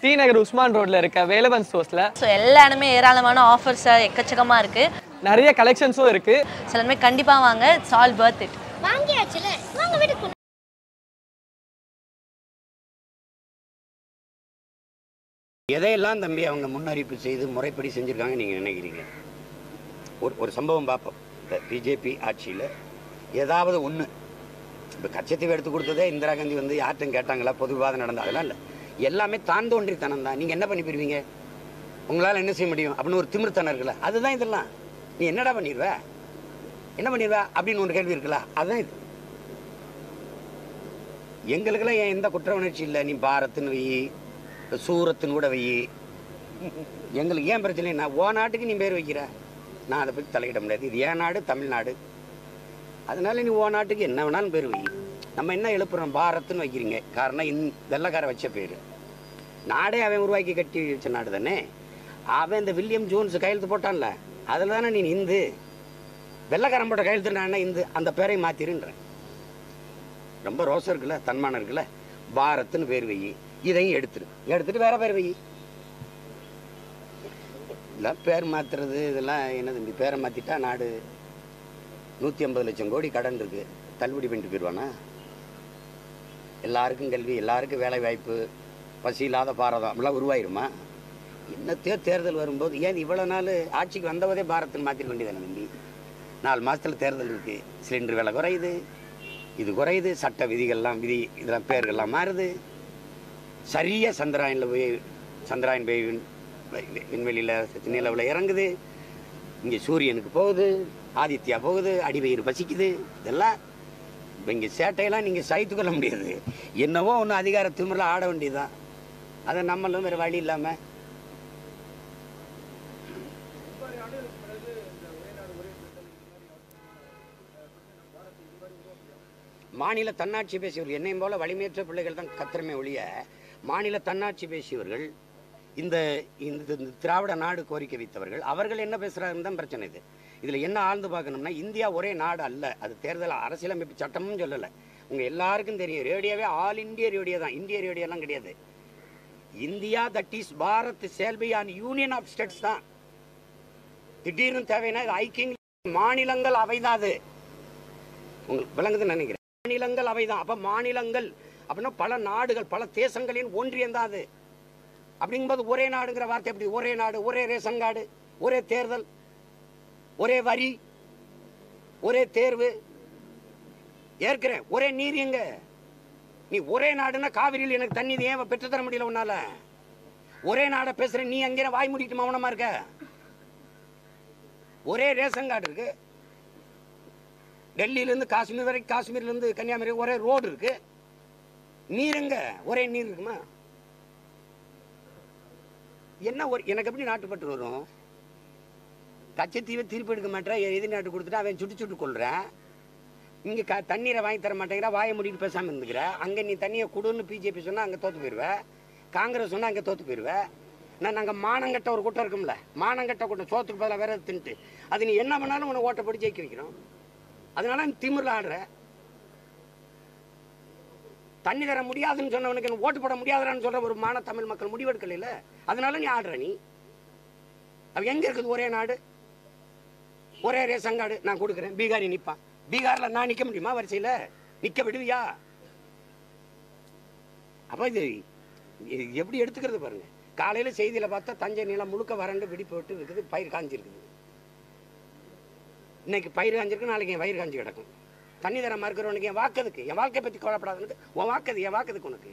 D நகர் உஸ்மான் ரோட்ல இருக்க Velavan ஸ்டோர்ஸ்ல so எல்லா இடமே ஏராளமான ஆஃபர்ஸ் எக்கச்சக்கமாக இருக்குது நிறைய கலெக்ஷன்ஸும் இருக்கு சில எல்லாமே கண்டிப்பாக வாங்க இட்ஸ் ஆல் பர்த் இட் வாங்கியாச்சுல வாங்க வீட்டுக்கு எதையெல்லாம் தம்பி அவங்க முன்னறிவிப்பு செய்து முறைப்படி செஞ்சுருக்காங்க நீங்கள் நினைக்கிறீங்க ஒரு ஒரு சம்பவம் பார்ப்போம் இந்த பிஜேபி ஆட்சியில் ஏதாவது ஒன்று இப்போ கச்சத்தீவு எடுத்து கொடுத்ததே இந்திரா காந்தி வந்து யார்ட்டும் கேட்டாங்களா பொது விவாதம் நடந்தா அதெல்லாம் இல்லை எல்லாமே தான் தோன்றித்தனம் தான் நீங்கள் என்ன பண்ணி போயிருவீங்க உங்களால் என்ன செய்ய முடியும் அப்படின்னு ஒரு திமிர்த்தனம் இருக்குல்ல அதுதான் இதெல்லாம் நீ என்னடா பண்ணிடுவ என்ன பண்ணிடுவ அப்படின்னு ஒரு கேள்வி இருக்குல்ல அதுதான் இது எங்களுக்கெல்லாம் ஏன் எந்த குற்ற உணர்ச்சி இல்லை நீ பாரத்னு வை சூரத்துன்னு கூட வை எங்களுக்கு ஏன் பிரச்சனை நான் ஓ நாட்டுக்கு நீ பேர் வைக்கிற நான் அதை பற்றி தலையிட முடியாது இது ஏன் நாடு தமிழ்நாடு அதனால நீ ஓ நாட்டுக்கு என்ன வேணாலும் பேர் வை நம்ம என்ன எழுப்புறோம் பாரத்னு வைக்கிறீங்க காரணம் இந் வெள்ளக்கார வச்ச பேர் நாடே அவன் உருவாக்கி கட்டி வச்ச நாடு தானே அவன் இந்த வில்லியம் ஜோன்ஸ் கையெழுத்து போட்டான்ல அதில் தானே நீ இந்து வெள்ளக்காரன் போட்ட கையெழுத்து நான் என்ன இந்து அந்த பேரை மாத்திருன்றேன் ரொம்ப ரோசம் இருக்குல்ல தன்மானம் இருக்குல்ல பாரத்னு பேர் வை இதையும் எடுத்துரு எடுத்துட்டு வேற பேர் வை இதெல்லாம் பேர் மாத்துறது இதெல்லாம் என்ன தம்பி பேரை மாத்திட்டா நாடு நூற்றி ஐம்பது லட்சம் கோடி கடன் இருக்கு தள்ளுபடி பண்ணிட்டு போயிடுவானா எல்லாருக்கும் கல்வி எல்லாருக்கும் வேலை வாய்ப்பு பசி இல்லாத பாரதம் அப்படிலாம் உருவாயிருமா என்னத்தையோ தேர்தல் வரும்போது ஏன் இவ்வளோ நாள் ஆட்சிக்கு வந்தவதே பாரத்னு மாற்றிட வேண்டியதானே தம்பி நாலு மாசத்துல தேர்தல் இருக்கு சிலிண்டர் விலை குறையுது இது குறையுது சட்ட விதிகள்லாம் விதி இதெல்லாம் பேர்கள்லாம் மாறுது சரியா சந்திராயனில் போய் சந்திராயன் போய் விண்- வி- விண்வெளியில நிலவில் இறங்குது இங்கே சூரியனுக்கு போகுது ஆதித்யா போகுது அடிவயிறு பசிக்குது இதெல்லாம் இப்போ இங்கே சேட்டையெல்லாம் நீங்கள் சகித்து கொள்ள முடியாது என்னவோ ஒன்று அதிகார திமிரில் ஆட வேண்டியதுதான் அதை நம்மளும் வேறு வழி இல்லாமல் மாநில தன்னாட்சி பேசியவர்கள் என்னையும் போல வலிமையற்ற பிள்ளைகள் தான் கத்திரமே ஒழிய மாநில தன்னாட்சி பேசியவர்கள் இந்த இந்த இந்த திராவிட நாடு கோரிக்கை வைத்தவர்கள் அவர்கள் என்ன பேசுறாங்கன்னு தான் பிரச்சனை இது இதுல என்ன ஆழ்ந்து பார்க்கணும்னா இந்தியா ஒரே நாடு அல்ல அது தேர்தல் அரசியலமைப்பு சட்டமும் சொல்லலை உங்க எல்லாருக்கும் தெரியும் ரேடியோவே ஆல் இந்தியா ரேடியோ தான் இந்திய ரேடியோலாம் கிடையாது India that is Bharat shall be an union of states தான் திடீர்னு தேவைன்னா இது ஐக்கிய மாநிலங்கள் அவைதான் அது உங்களுக்கு விளங்குதுன்னு நினைக்கிறேன் மாநிலங்கள் அவைதான் அப்ப மாநிலங்கள் அப்படின்னா பல நாடுகள் பல தேசங்களின் ஒன்றியம் தான் அது அப்படிங்கும்போது ஒரே நாடுங்கிற வார்த்தை எப்படி ஒரே நாடு ஒரே ரேஷன் கார்டு ஒரே தேர்தல் ஒரே வரி ஒரே தேர்வு ஏற்கிறேன் ஒரே நீர் எங்க நீ ஒரே நாடுன்னா காவிரியில் எனக்கு தண்ணி இது ஏன் பெற்று தர முடியல உன்னால ஒரே நாடை பேசுற நீ அங்கே வாய் மூடிட்டு மௌனமா இருக்க ஒரே ரேஷன் கார்டு இருக்கு டெல்லியிலேருந்து காஷ்மீர் வரைக்கும் காஷ்மீர்லேருந்து கன்னியாகுமரி ஒரே ரோடு இருக்கு நீர் எங்க ஒரே நீர் இருக்குமா என்ன ஒரு எனக்கு எப்படி நாட்டுப்பட்டு வரும் கச்சத்தீவை திருப்பி எடுக்க மாட்டேன் எதிர் நாட்டு கொடுத்துட்டு அவன் சுட்டு சுட்டு கொள்றேன் இங்கே க தண்ணீரை வாங்கி தர மாட்டேங்கிற வாயை மூடிட்டு பேசாமல் இருந்துக்கிற அங்கே நீ தண்ணியை கொடுன்னு பிஜேபி சொன்னால் அங்கே தோற்று போயிடுவ காங்கிரஸ் சொன்னால் அங்கே தோற்று போயிடுவ நான் நாங்கள் மானங்கட்ட ஒரு கூட்டம் இருக்கும்ல மானங்கட்ட கூட்டம் சோத்துக்கு பதிலாக வேற எது தின்ட்டு அது நீ என்ன பண்ணாலும் உன்னை ஓட்டை போட்டு ஜெயிக்க வைக்கிறோம் அதனால நீ திமிரில் ஆடுற தண்ணி தர முடியாதுன்னு சொன்னவனுக்கு எனக்கு ஓட்டு போட முடியாதுன்னு சொல்ற ஒரு மான தமிழ் மக்கள் முடிவெடுக்கல அதனால நீ ஆடுற நீ அவ எங்க இருக்குது ஒரே நாடு ஒரே ரேஷன் கார்டு நான் கொடுக்குறேன் பீகாரி நிப்பான் பீகார்ல நான் நிக்க முடியுமா வரிசையில நிக்க விடுவியா அப்ப இது இது எப்படி எடுத்துக்கிறது பாருங்க காலையில செய்தியில பார்த்தா தஞ்சை நிலம் முழுக்க வறண்டு வெடிப்பு விட்டு இருக்குது பயிர் காஞ்சிருக்குது இன்னைக்கு பயிர் காஞ்சிருக்கு நாளைக்கு என் வயிறு காஞ்சி கிடக்கும் தண்ணி தர மறுக்கிறவனுக்கு என் வாக்கதுக்கு என் வாழ்க்கை பத்தி கவலைப்படாதவனுக்கு உன் வாக்கது என் வாக்கதுக்கு உனக்கு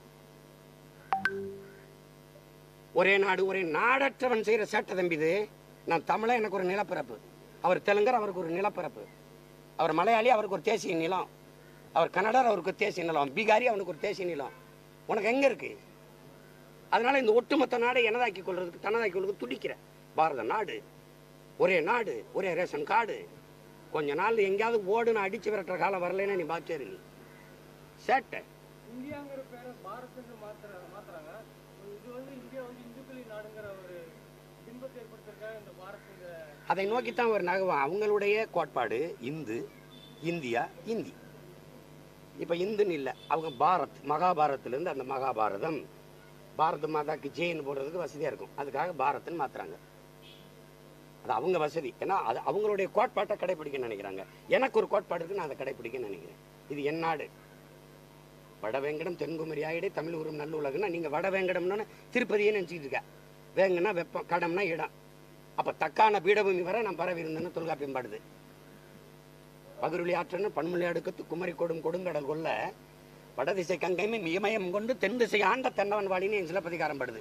ஒரே நாடு ஒரே நாடற்றவன் செய்யற சேட்டை தம்பி இது நான் தமிழன் எனக்கு ஒரு நிலப்பரப்பு அவர் தெலுங்கர் அவருக்கு ஒரு நிலப்பரப்பு அவர் மலையாளி அவருக்கு ஒரு தேசிய நிலம் அவர் கன்னடர் அவருக்கு ஒரு தேசிய நிலம் பீகாரி அவனுக்கு ஒரு தேசிய நிலம் உனக்கு எங்க இருக்கு அதனால இந்த ஒட்டுமொத்த நாடை எனதாக்கி கொள்றதுக்கு தனதாக்கி கொள்றதுக்கு துடிக்கிற பாரத நாடு ஒரே நாடு ஒரே ரேஷன் கார்டு கொஞ்ச நாள் எங்கேயாவது ஓடுன்னு அடிச்சு விரட்டுற காலம் வரலைன்னா நீ பாச்சேரு நீ சேட்டை இந்தியாங்கிற பேரை பாரத்னு மாத்துற மாத்துறாங்க இது வந்து இந்தியா வந்து இந்துக்களின் நாடுங்கிற ஒரு பின்பத்தை ஏற்படுத்துறதுக்காக இந்த பாரத்ங்கிற அதை நோக்கித்தான் ஒரு நகவம் அவங்களுடைய கோட்பாடு இந்து இந்தியா இந்தி இப்போ இந்துன்னு இல்லை அவங்க பாரத் மகாபாரத்திலேருந்து அந்த மகாபாரதம் பாரத மாதாக்கு ஜெயின்னு போடுறதுக்கு வசதியாக இருக்கும் அதுக்காக பாரத்னு மாத்துறாங்க அது அவங்க வசதி ஏன்னா அது அவங்களுடைய கோட்பாட்டை கடைபிடிக்க நினைக்கிறாங்க எனக்கு ஒரு கோட்பாடு இருக்கு நான் அதை கடைபிடிக்க நினைக்கிறேன் இது என் நாடு வடவேங்கடம் தென்குமரி ஆயிடே தமிழ் உரும் நல்ல உலகம்னா நீங்கள் வடவேங்கடம்னு திருப்பதியே நினச்சிக்கிட்டு இருக்க வேங்கன்னா வெப்பம் கடம்னா இடம் அப்போ தக்கான பீடபூமி வரை நான் பரவி இருந்தேன்னு தொல்காப்பியம் பாடுது பகுருளி ஆற்றன்னு பன்மொழி அடுக்கத்து குமரி கொடும் கொடுங்கடல் கொல்ல வடதிசை கங்கைமை இமயம் கொண்டு தென் திசை ஆண்ட தென்னவன் வாடின்னு என் சிலப்பதிகாரம் படுது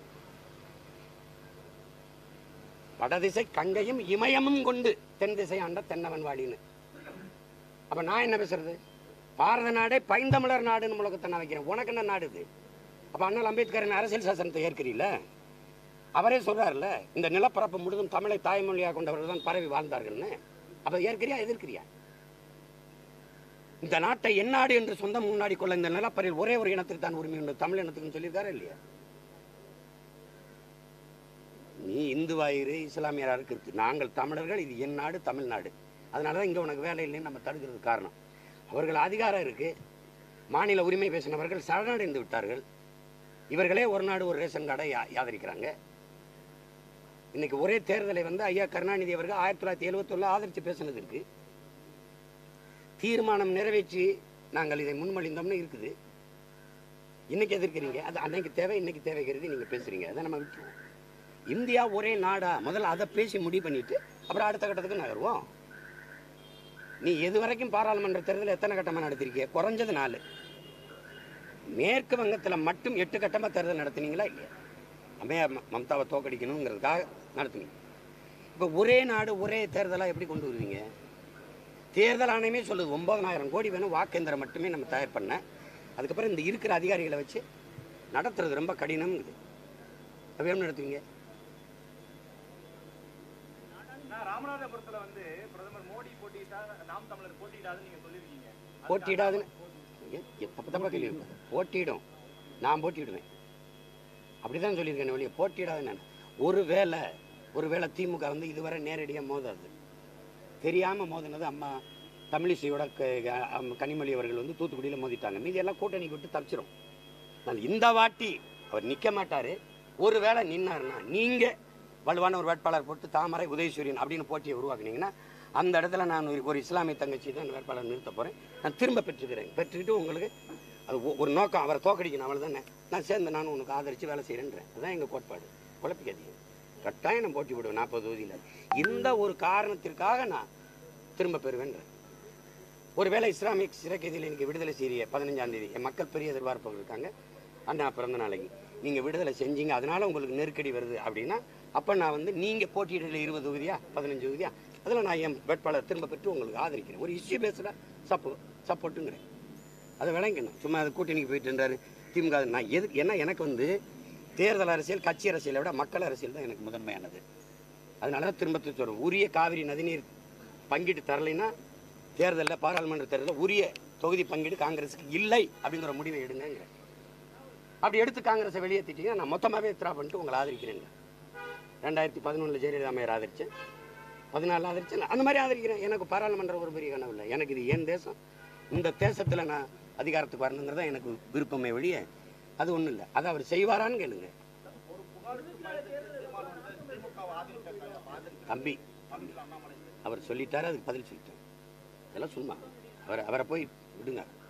வடதிசை கங்கையும் இமயமும் கொண்டு தென் திசை ஆண்ட தென்னவன் வாடின்னு அப்ப நான் என்ன பேசுறது பாரத நாடே பைந்தமிழர் நாடுன்னு முழக்கத்தை நான் வைக்கிறேன் உனக்கு என்ன நாடு இது அப்ப அண்ணல் அம்பேத்கரின் அரசியல் சாசனத்தை ஏற்கிறீல்ல அவரே சொல்றாருல்ல இந்த நிலப்பரப்பு முழுதும் தமிழை தாய்மொழியாக கொண்டவர்கள் தான் பரவி வாழ்ந்தார்கள்னு அப்ப ஏற்கிறியா எதிர்க்கிறியா இந்த நாட்டை என் நாடு என்று சொந்தம் முன்னாடி கொள்ள இந்த நிலப்பரில் ஒரே ஒரு இனத்திற்கு தான் உரிமை உண்டு தமிழ் இனத்துக்கு சொல்லியிருக்காரா இல்லையா நீ இந்துவாயிரு இஸ்லாமியரா இருக்கு நாங்கள் தமிழர்கள் இது என் நாடு தமிழ்நாடு அதனால தான் இங்கே உனக்கு வேலை இல்லைன்னு நம்ம தடுக்கிறது காரணம் அவர்கள் அதிகாரம் இருக்கு மாநில உரிமை பேசினவர்கள் சரணடைந்து விட்டார்கள் இவர்களே ஒரு நாடு ஒரு ரேஷன் கார்டை யா- ஆதரிக்கிறாங்க இன்னைக்கு ஒரே தேர்தலை வந்து ஐயா கருணாநிதி அவர்கள் ஆயிரத்தி தொள்ளாயிரத்தி எழுபத்தொன்னு ஆதரித்து பேசினது இருக்கு தீர்மானம் நிறைவேற்றி நாங்கள் இதை முன்மொழிந்தோம்னு இருக்குது இன்னைக்கு எதிர்க்கிறீங்க அது அன்னைக்கு தேவை இன்னைக்கு தேவைங்கிறது நீங்க பேசுறீங்க அதை நம்ம விட்டுருவோம் இந்தியா ஒரே நாடா முதல்ல அதை பேசி முடிவு பண்ணிட்டு அப்புறம் அடுத்த கட்டத்துக்கு நகருவோம் நீ எது வரைக்கும் பாராளுமன்ற தேர்தல் எத்தனை கட்டமா நடத்திருக்கிய குறைஞ்சது நாலு மேற்கு வங்கத்தில் மட்டும் எட்டு கட்டமா தேர்தல் நடத்துனீங்களா இல்லையா அம்மையா ம- மம்தாவை தோக்கடிக்கணுங்கிறதுக்காக நடத்துனீங்க இப்போ ஒரே நாடு ஒரே தேர்தலாக எப்படி கொண்டு வருவீங்க தேர்தல் ஆணையமே சொல்லுது ஒன்பதனாயிரம் கோடி வேணும் வாக்கேந்திரம் மட்டுமே நம்ம தயார் பண்ண அதுக்கப்புறம் இந்த இருக்கிற அதிகாரிகளை வச்சு நடத்துறது ரொம்ப கடினம்ங்குது அது எப்படி நடத்துவீங்க நான் ராமநாதபுரத்துல வந்து பிரதமர் மோடி போட்டியிட்டா நாம் தமிழர் போட்டியிடாதுன்னு நீங்க சொல்லிருக்கீங்க போட்டியிடாதுன்னு ஏ- எப்ப தப்பா கேள்வி கேட்காத. போட்டியிடும் நான் போட்டியிடுவேன் அப்படிதான் சொல்லியிருக்கேன் வெளியே போட்டியிடாதுன்னு நான். ஒருவேளை ஒருவேளை திமுக வந்து இதுவரை நேரடியாக மோதாது தெரியாம மோதினது அம்மா தமிழிசையோட க- க- அம் கனிமொழி அவர்கள் வந்து தூத்துக்குடியில் மோதிட்டாங்க மீதி எல்லாம் கூட்டணி விட்டு தப்பிச்சிரும் நான் இந்த வாட்டி அவர் நிற்க மாட்டாரு ஒருவேளை நின்னாருன்னா நீங்க வலுவான ஒரு வேட்பாளர் போட்டு தாமரை உதயசூரியன் அப்படின்னு போட்டியை உருவாக்குனீங்கன்னா அந்த இடத்துல நான் ஒரு- ஒரு இஸ்லாமிய தங்கச்சி தான் வேட்பாளர் நிறுத்த போறேன் நான் திரும்ப பெற்றுக்கிறேன் பெற்றுக்கிட்டு உங்களுக்கு அது ஒ- ஒரு நோக்கம் அவரை தோக்கடிக்கணும் அவள் தானே நான் சேர்ந்து நானும் உனக்கு ஆதரித்து வேலை செய்கிறேன்றேன் அதுதான் எங்கள் கோட்பாடு குழப்பிக்காதீங்க கட்டாயம் நான் போட்டி விடுவேன் நாற்பது தொகுதியில் இந்த ஒரு காரணத்திற்காக நான் திரும்ப பெறுவேன்றேன் ஒருவேளை இஸ்லாமிக் சிறைக்கைதியில் இன்னைக்கு விடுதலை செய்ய பதினஞ்சாம் தேதி என் மக்கள் பெரிய எதிர்பார்ப்பு இருக்காங்க அண்ணா பிறந்த நாளைக்கு நீங்கள் விடுதலை செஞ்சீங்க அதனால உங்களுக்கு நெருக்கடி வருது அப்படின்னா அப்போ நான் வந்து நீங்கள் போட்டியிடல இருபது தொகுதியா பதினஞ்சு தொகுதியா அதில் நான் என் வேட்பாளர் திரும்ப பெற்று உங்களுக்கு ஆதரிக்கிறேன் ஒரு இஷ்யூ பேசுகிற சப்போ சப்போர்ட்டுங்கிறேன் அதை விளங்கணும் சும்மா அது கூட்டணிக்கு போயிட்டு இருந்தாரு திமுக அது நான் எது ஏன்னா எனக்கு வந்து தேர்தல் அரசியல் கட்சி அரசியலை விட மக்கள் அரசியல் தான் எனக்கு முதன்மையானது அதனால தான் திரும்ப திரும்ப சொல்றேன். உரிய காவிரி நதிநீர் பங்கீடு தரலைன்னா தேர்தலில் பாராளுமன்ற தேர்தலில் உரிய தொகுதி பங்கீடு காங்கிரஸுக்கு இல்லை அப்படிங்கிற முடிவை எடுங்கிறேன் அப்படி எடுத்து காங்கிரஸை வெளியேற்றிட்டீங்கன்னா நான் மொத்தமாகவே வித்ரா பண்ணிட்டு உங்களை ஆதரிக்கிறேன் ரெண்டாயிரத்தி பதினொன்றில் ஜெயலலிதா அம்மையார் ஆதரிச்சேன் பதினாலு ஆதரிச்சேன் அந்த மாதிரி ஆதரிக்கிறேன் எனக்கு பாராளுமன்றம் ஒரு பெரிய கனவு இல்லை எனக்கு இது என் தேசம் இந்த தேசத்தில் நான் அதிகாரத்துக்கு வரணுங்கிறது தான் எனக்கு விருப்பமே வெளியே அது ஒன்றும் இல்லை அதை அவர் செய்வாரான்னு கேளுங்க தம்பி தம்பி அவர் சொல்லிட்டாரு அதுக்கு பதில் சொல்லிட்டேன் இதெல்லாம் சும்மா அவரை அவரை போய் விடுங்க